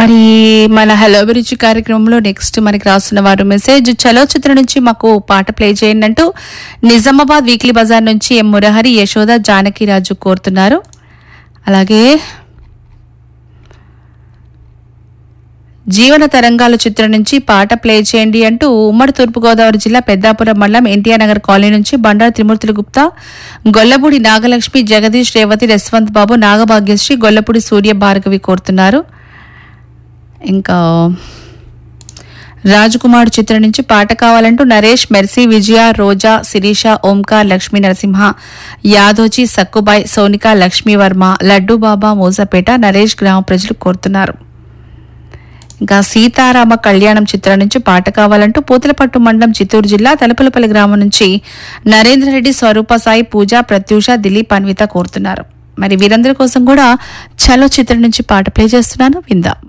మరి మన హలో అభిరుచి కార్యక్రమంలో నెక్స్ట్ మనకి రాస్తున్న వారు మెసేజ్ చలో చిత్రం నుంచి మాకు పాట ప్లే చేయండి అంటూ నిజామాబాద్ వీక్లీ బజార్ నుంచి ఎం మురహరి యశోద జానకిరాజు కోరుతున్నారు అలాగే జీవన తరంగాల చిత్రం నుంచి పాట ప్లే చేయండి అంటూ ఉమ్మడి తూర్పుగోదావరి జిల్లా పెద్దాపురం మండలం ఎన్టీఆర్ నగర్ కాలనీ నుంచి బండారు త్రిమూర్తులు గుప్తా గొల్లపూడి నాగలక్ష్మి జగదీష్ రేవతి యశ్వంత్ బాబు నాగభాగ్యశ్రీ గొల్లపూడి సూర్య భార్గవి కోరుతున్నారు ఇంకా రాజకుమార్ చిత్రం నుంచి పాట కావాలంటూ నరేష్ మెర్సీ విజయ రోజా శిరీష ఓంకార్ లక్ష్మీ నరసింహ యాదోజీ సక్కుబాయ్ సోనిక లక్ష్మీవర్మ లడ్డు బాబా మోసపేట నరేష్ గ్రామ ప్రజలు కోరుతున్నారు ఇంకా సీతారామ కళ్యాణం చిత్రం నుంచి పాట కావాలంటూ పూతలపట్టు మండలం చిత్తూరు జిల్లా తలుపులపల్లి గ్రామం నుంచి నరేంద్ర రెడ్డి స్వరూప సాయి పూజ ప్రత్యూష దిలీప్ అన్విత కోరుతున్నారు మరి వీరందరి కోసం కూడా చలో చిత్రం నుంచి పాట ప్లే చేస్తున్నాను విందాం